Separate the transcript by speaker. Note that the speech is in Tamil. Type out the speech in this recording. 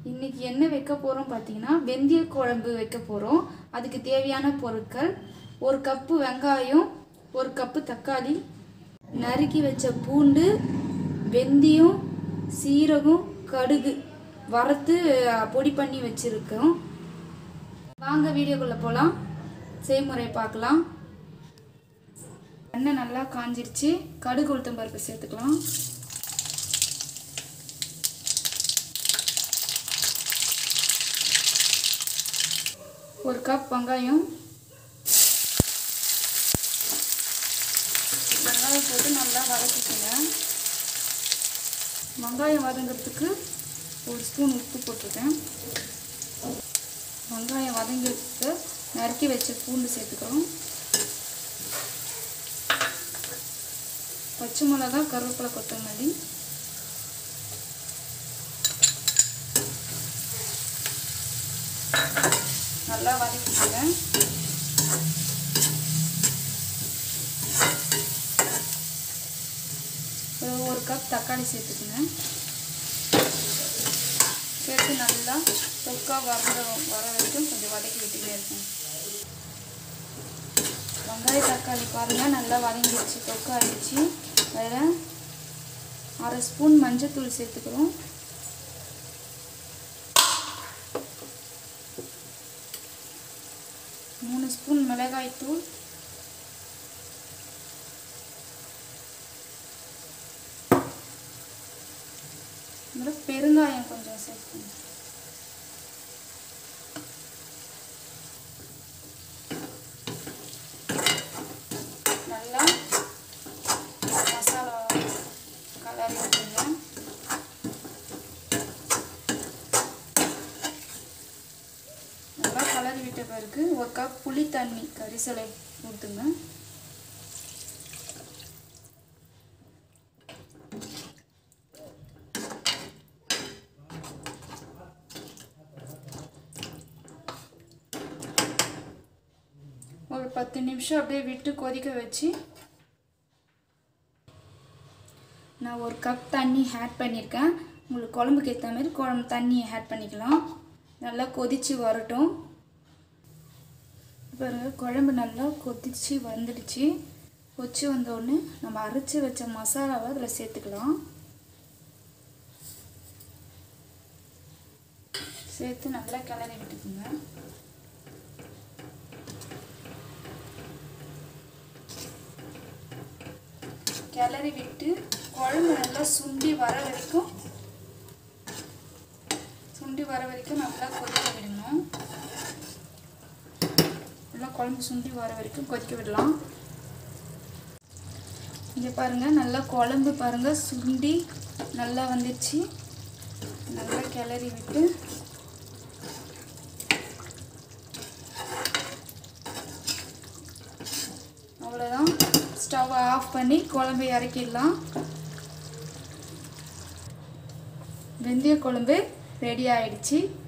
Speaker 1: இன்னைக்கு என்ன வைக்க போகிறோம் பார்த்தீங்கன்னா வெந்தய குழம்பு வைக்க போகிறோம் அதுக்கு தேவையான பொருட்கள் ஒரு கப்பு வெங்காயம் ஒரு கப்பு தக்காளி நறுக்கி வச்ச பூண்டு வெந்தயம் சீரகம் கடுகு வறுத்து அஹ், பொடி பண்ணி வச்சுருக்கோம் வாங்க வீடியோக்குள்ளே போகலாம் செய்முறை பார்க்கலாம் எண்ணெய் நல்லா காஞ்சிருச்சு கடுகு உளுத்தம் பருப்பு சேர்த்துக்கலாம் ஒரு கப் வெங்காயம் வெங்காயம் போட்டு நல்லா வதக்கிக்கோங்க வெங்காயம் வதங்கிறதுக்கு ஒரு ஸ்பூன் உப்பு போட்டிருக்கேன் வெங்காயம் வதங்கிட்டு நறுக்கி வச்ச பூண்டு சேர்த்துக்கிறோம் பச்சை மிளகா கருவேப்பிலை கொத்தமல்லி நல்லா வதக்கிக்கிறேன் ஒரு- ஒரு கப் தக்காளி சேர்த்துக்குங்க சேர்த்து நல்லா தொக்கா வர வர வரைக்கும் கொஞ்சம் வதக்கி விட்டுட்டே இருக்கும் வெங்காய தக்காளி பாருங்கள் நல்லா வதங்கிடுச்சு தொக்கா ஆயிடுச்சு அதில் அரை ஸ்பூன் மஞ்சத்தூள் சேர்த்துக்கிறோம் மூணு ஸ்பூன் மிளகாய் தூள் அப்புறம் பெருங்காயம் கொஞ்சம் சேர்க்கணும் நல்லா மசாலா கலரி விட்டுருங்க நல்லா கலரி விட்ட பிறகு ஒரு கப் புளி தண்ணி கரிசலை ஊற்றுங்க ஒரு பத்து நிமிஷம் அப்படியே விட்டு கொதிக்க வச்சு நான் ஒரு கப் தண்ணி ஆட் பண்ணியிருக்கேன் உங்களுக்கு குழம்புக்கு ஏற்ற மாதிரி குழம்பு தண்ணியை ஆட் பண்ணிக்கலாம் நல்லா கொதித்து வரட்டும் பாருங்க குழம்பு நல்லா கொதித்து வந்துடுச்சு கொச்சி வந்தோடனே நம்ம அரைச்சி வச்ச மசாலாவை அதில் சேர்த்துக்கலாம் சேர்த்து நல்லா கிளறி விட்டுக்குங்க கிளறி விட்டு குழம்பு நல்லா சுண்டி வர வரைக்கும் சுண்டி வர வரைக்கும் நல்லா கொதிக்க விடணும் நல்லா குழம்பு சுண்டி வர வரைக்கும் கொதிக்க விடலாம் இங்கே பாருங்கள் நல்லா குழம்பு பாருங்கள் சுண்டி நல்லா வந்துடுச்சு நல்லா கிளறி விட்டு அவ்வளோதான் ஸ்டவ் ஆஃப் பண்ணி குழம்பு இறக்கிடலாம் வெந்தய குழம்பு ரெடி ஆயிடுச்சு